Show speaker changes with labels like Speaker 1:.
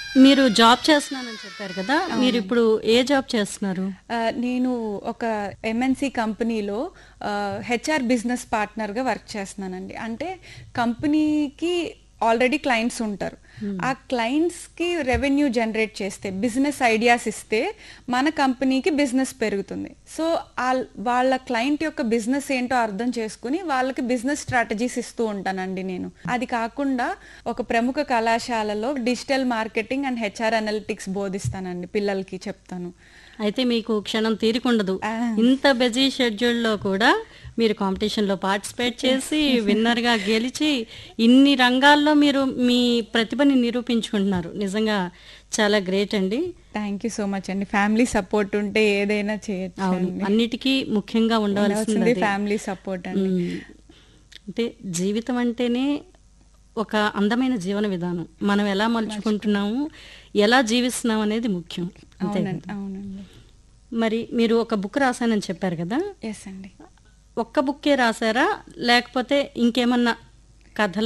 Speaker 1: మీరు జాబ్ చేస్తున్నానని చెప్పారు కదా మీరు ఇప్పుడు ఏ జాబ్ చేస్తున్నారు
Speaker 2: ఆ, నేను ఒక ఎంఎన్సి కంపెనీలో హెచ్ఆర్ బిజినెస్ పార్ట్నర్గా వర్క్ చేస్తున్నానండి అంటే కంపెనీకి ఆల్రెడీ క్లయింట్స్ ఉంటారు ఆ క్లయింట్స్కి రెవెన్యూ జనరేట్ చేస్తే బిజినెస్ ఐడియాస్ ఇస్తే మన కంపెనీకి బిజినెస్ పెరుగుతుంది సో వాళ్ళ క్లయింట్ యొక్క బిజినెస్ ఏంటో అర్థం చేసుకుని వాళ్ళకి బిజినెస్ స్ట్రాటజీస్ ఇస్తూ ఉంటానండి నేను అది కాకుండా ఒక ప్రముఖ కళాశాలలో digital marketing and HR analytics బోధిస్తానండి పిల్లలకి చెప్తాను
Speaker 1: అయితే మీకు క్షణం తీరికుండదు
Speaker 2: ఆ.
Speaker 1: ఇంత బిజీ షెడ్యూల్లో కూడా మీరు కాంపిటీషన్లో పార్టిసిపేట్ చేసి విన్నర్గా గెలిచి ఇన్ని రంగాల్లో మీరు మీ ప్రతిభని నిరూపించుకుంటున్నారు నిజంగా చాలా గ్రేట్ అండి
Speaker 2: థ్యాంక్ యూ సో మచ్ అండి ఫ్యామిలీ సపోర్ట్ ఉంటే ఏదైనా చేయొచ్చు
Speaker 1: అవును అన్నిటికీ ముఖ్యంగా ఉండవలసింది అదే.
Speaker 2: ఫ్యామిలీ సపోర్ట్ అండి
Speaker 1: మ్మ్. అంటే జీవితం అంటేనే ఒక అందమైన జీవన విధానం మనం ఎలా మలుచుకుంటున్నాము ఎలా జీవిస్తున్నాం అనేది ముఖ్యం అంతే
Speaker 2: అవునండి
Speaker 1: కదా?
Speaker 2: అవునండి
Speaker 1: మరి మీరు ఒక బుక్ రాశానని చెప్పారు కదా
Speaker 2: ఎస్ అండి
Speaker 1: ఒక్క బుక్కే రాశారా లేకపోతే ఇంకేమన్నా కథలు